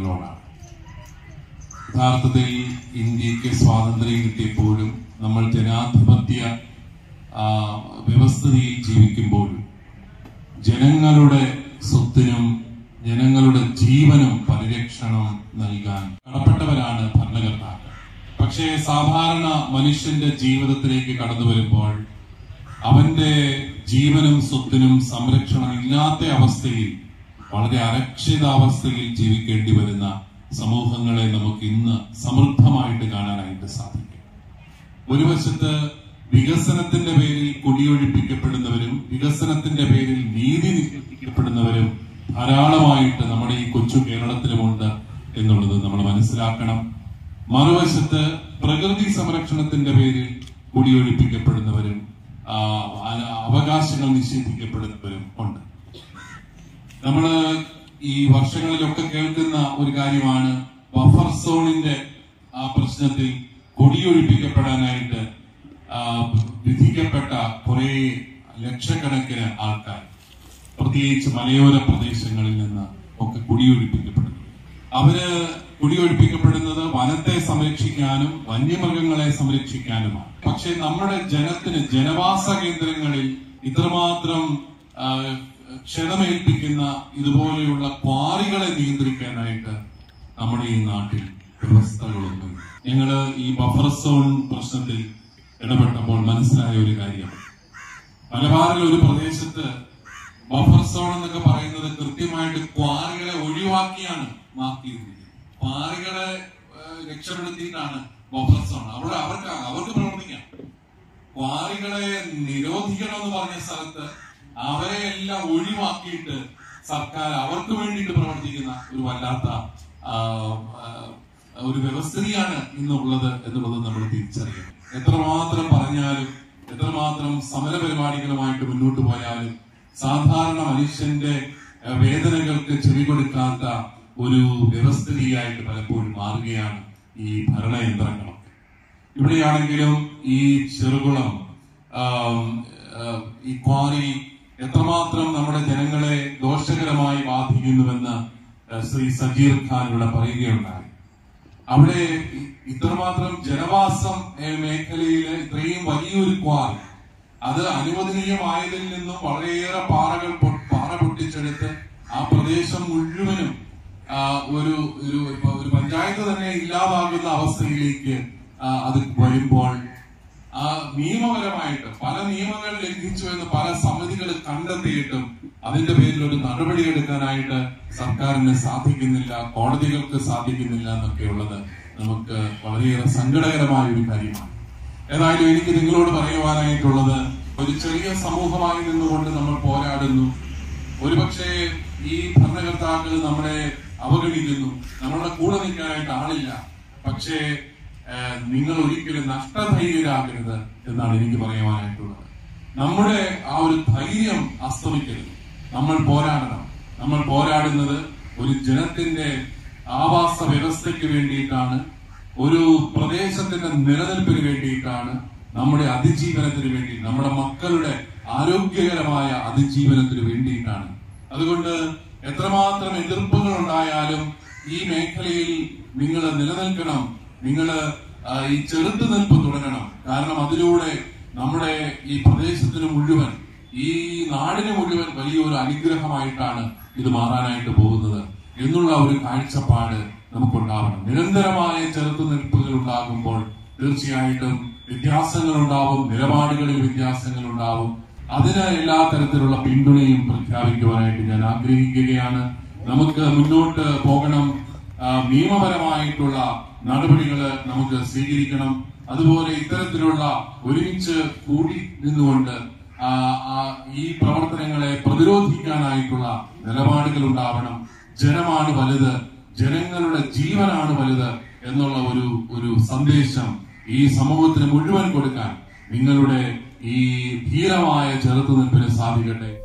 അവകാശങ്ങളോടാണ് യഥാർത്ഥത്തിൽ ഇന്ത്യക്ക് സ്വാതന്ത്ര്യം കിട്ടിയപ്പോഴും നമ്മൾ ജനാധിപത്യ ആ, വ്യവസ്ഥിതിയിൽ ജീവിക്കുമ്പോഴും ജനങ്ങളുടെ സ്വത്തിനും ജനങ്ങളുടെ ജീവനും പരിരക്ഷണം നൽകാൻ കടപ്പെട്ടവരാണ് ഭരണകർത്താക്കൾ പക്ഷേ സാധാരണ മനുഷ്യന്റെ ജീവിതത്തിലേക്ക് കടന്നു വരുമ്പോൾ അവന്റെ ജീവനും സ്വത്തിനും സംരക്ഷണം ഇല്ലാത്ത അവസ്ഥയിൽ വളരെ അരക്ഷിതാവസ്ഥയിൽ ജീവിക്കേണ്ടി വരുന്ന സമൂഹങ്ങളെ നമുക്ക് ഇന്ന് സമൃദ്ധമായിട്ട് കാണാനായിട്ട് സാധിക്കും ഒരു വശത്ത് വികസനത്തിന്റെ പേരിൽ കുടിയൊഴിപ്പിക്കപ്പെടുന്നവരും വികസനത്തിന്റെ പേരിൽ നീതി നിഷേധിക്കപ്പെടുന്നവരും ധാരാളമായിട്ട് നമ്മുടെ ഈ കൊച്ചു കേരളത്തിലുമുണ്ട് എന്നുള്ളത് നമ്മൾ മനസ്സിലാക്കണം മറുവശത്ത് പ്രകൃതി സംരക്ഷണത്തിന്റെ പേരിൽ കുടിയൊഴിപ്പിക്കപ്പെടുന്നവരും ആ, അ- അവകാശങ്ങൾ നിഷേധിക്കപ്പെടുന്നവരും ഉണ്ട് നമ്മള് ഈ വർഷങ്ങളിലൊക്കെ കേൾക്കുന്ന ഒരു കാര്യമാണ് ബഫർ സോണിന്റെ ആ പ്രശ്നത്തിൽ കൊടിയൊഴിപ്പിക്കപ്പെടാനായിട്ട് ആ, വിധിക്കപ്പെട്ട കുറെ ലക്ഷക്കണക്കിന് ആൾക്കാർ പ്രത്യേകിച്ച് മലയോര പ്രദേശങ്ങളിൽ നിന്ന് ഒക്കെ കുടിയൊഴിപ്പിക്കപ്പെടുന്നു അവര് കുടിയൊഴിപ്പിക്കപ്പെടുന്നത് വനത്തെ സംരക്ഷിക്കാനും വന്യമൃഗങ്ങളെ സംരക്ഷിക്കാനുമാണ് പക്ഷെ നമ്മുടെ ജനത്തിന് ജനവാസ കേന്ദ്രങ്ങളിൽ ഇത്രമാത്രം ആ, ക്ഷതമേൽപ്പിക്കുന്ന ഇതുപോലെയുള്ള ക്വാറികളെ നിയന്ത്രിക്കാനായിട്ട് നമ്മുടെ ഈ നാട്ടിൽ വ്യവസ്ഥകളൊന്നും ഞങ്ങള് ഈ ബഫർ സോൺ പ്രശ്നത്തിൽ ഇടപെട്ടപ്പോൾ മനസ്സിലായ ഒരു കാര്യം മലബാറിൽ ഒരു പ്രദേശത്ത് ബഫർ സോൺ എന്നൊക്കെ പറയുന്നത് കൃത്യമായിട്ട് ക്വാറികളെ ഒഴിവാക്കിയാണ് മാർക്ക് ചെയ്തിരിക്കുന്നത് ക്വാറികളെ ഏഹ്, രക്ഷപ്പെടുത്തിയിട്ടാണ് ബഫർ സോൺ അവിടെ അവർക്ക് അവർക്ക് പ്രവർത്തിക്കാം ക്വാറികളെ നിരോധിക്കണം എന്ന് പറഞ്ഞ സ്ഥലത്ത് അവരെ എല്ലാം ഒഴിവാക്കിയിട്ട് സർക്കാർ അവർക്ക് വേണ്ടിയിട്ട് പ്രവർത്തിക്കുന്ന ഒരു വല്ലാത്ത ആ, ആ, ഒരു വ്യവസ്ഥിതിയാണ് ഇന്നുള്ളത് എന്നുള്ളത് നമ്മൾ തിരിച്ചറിയണം എത്രമാത്രം പറഞ്ഞാലും എത്രമാത്രം സമര പരിപാടികളുമായിട്ട് മുന്നോട്ട് പോയാലും സാധാരണ മനുഷ്യന്റെ ആ, വേദനകൾക്ക് ചെവി കൊടുക്കാത്ത ഒരു വ്യവസ്ഥിതിയായിട്ട് പലപ്പോഴും മാറുകയാണ് ഈ ഭരണയന്ത്രങ്ങളൊക്കെ ഇവിടെയാണെങ്കിലും ഈ ചെറുകുളം ആം, ആ, ഈ ക്വാറി എത്രമാത്രം നമ്മുടെ ജനങ്ങളെ ദോഷകരമായി ബാധിക്കുന്നുവെന്ന് ആ, ശ്രീ സജീർ ഖാൻ ഇവിടെ പറയുകയുണ്ടായി അവിടെ ഇ- ഇത്രമാത്രം ജനവാസം ഏ, മേഖലയില് ഇത്രയും വലിയൊരു ക്വാറി അത് അനുവദനീയമായതിൽ നിന്നും വളരെയേറെ പാറകൾ പൊ- പാറ പൊട്ടിച്ചെടുത്ത് ആ പ്രദേശം മുഴുവനും ആ, ഒരു ഒരു ഒരു പഞ്ചായത്ത് തന്നെ ഇല്ലാതാകുന്ന അവസ്ഥയിലേക്ക് ആ, അത് വരുമ്പോൾ ആ നിയമപരമായിട്ട് പല നിയമങ്ങൾ ലംഘിച്ചു എന്ന് പല സമിതികൾ കണ്ടെത്തിയിട്ടും അതിന്റെ പേരിൽ ഒരു നടപടി എടുക്കാനായിട്ട് സർക്കാരിന് സാധിക്കുന്നില്ല കോടതികൾക്ക് സാധിക്കുന്നില്ല എന്നൊക്കെയുള്ളത് നമുക്ക് വളരെയേറെ സങ്കടകരമായ ഒരു കാര്യമാണ് ഏതായാലും എനിക്ക് നിങ്ങളോട് പറയുവാനായിട്ടുള്ളത് ഒരു ചെറിയ സമൂഹമായി നിന്നുകൊണ്ട് നമ്മൾ പോരാടുന്നു ഒരുപക്ഷെ ഈ ഭരണകർത്താക്കൾ നമ്മളെ അവഗണിക്കുന്നു നമ്മളുടെ കൂടെ നിൽക്കാനായിട്ട് ആളില്ല പക്ഷേ ഏഹ്, നിങ്ങൾ ഒരിക്കലും നഷ്ടധൈര്യരാകരുത് എന്നാണ് എനിക്ക് പറയുവാനായിട്ടുള്ളത് നമ്മുടെ ആ ഒരു ധൈര്യം അസ്തമിക്കരുത് നമ്മൾ പോരാടണം നമ്മൾ പോരാടുന്നത് ഒരു ജനത്തിന്റെ ആവാസ വ്യവസ്ഥയ്ക്ക് വേണ്ടിയിട്ടാണ് ഒരു പ്രദേശത്തിന്റെ നിലനിൽപ്പിന് വേണ്ടിയിട്ടാണ് നമ്മുടെ അതിജീവനത്തിന് വേണ്ടി നമ്മുടെ മക്കളുടെ ആരോഗ്യകരമായ അതിജീവനത്തിന് വേണ്ടിയിട്ടാണ് അതുകൊണ്ട് എത്രമാത്രം എതിർപ്പുകൾ ഉണ്ടായാലും ഈ മേഖലയിൽ നിങ്ങൾ നിലനിൽക്കണം നിങ്ങൾ ഈ ചെറുത്തുനിൽപ്പ് തുടരണം കാരണം അതിലൂടെ നമ്മുടെ ഈ പ്രദേശത്തിന് മുഴുവൻ ഈ നാടിന് മുഴുവൻ വലിയൊരു അനുഗ്രഹമായിട്ടാണ് ഇത് മാറാനായിട്ട് പോകുന്നത് എന്നുള്ള ഒരു കാഴ്ചപ്പാട് നമുക്കുണ്ടാവണം നിരന്തരമായ ചെറുത്തുനിൽപ്പുകൾ ഉണ്ടാകുമ്പോൾ തീർച്ചയായിട്ടും വ്യത്യാസങ്ങൾ ഉണ്ടാവും നിലപാടുകളിൽ വ്യത്യാസങ്ങൾ ഉണ്ടാവും അതിന് എല്ലാ തരത്തിലുള്ള പിന്തുണയും പ്രഖ്യാപിക്കുവാനായിട്ട് ഞാൻ ആഗ്രഹിക്കുകയാണ് നമുക്ക് മുന്നോട്ട് പോകണം ആ, നിയമപരമായിട്ടുള്ള നടപടികൾ നമുക്ക് സ്വീകരിക്കണം അതുപോലെ ഇത്തരത്തിലുള്ള ഒരുമിച്ച് കൂടി നിന്നുകൊണ്ട് ആ, ആ, ഈ പ്രവർത്തനങ്ങളെ പ്രതിരോധിക്കാനായിട്ടുള്ള നിലപാടുകൾ ഉണ്ടാവണം ജനമാണ് വലുത് ജനങ്ങളുടെ ജീവനാണ് വലുത് എന്നുള്ള ഒരു ഒരു സന്ദേശം ഈ സമൂഹത്തിന് മുഴുവൻ കൊടുക്കാൻ നിങ്ങളുടെ ഈ ധീരമായ ചെറുത്തുനിൽപ്പിന് സാധിക്കട്ടെ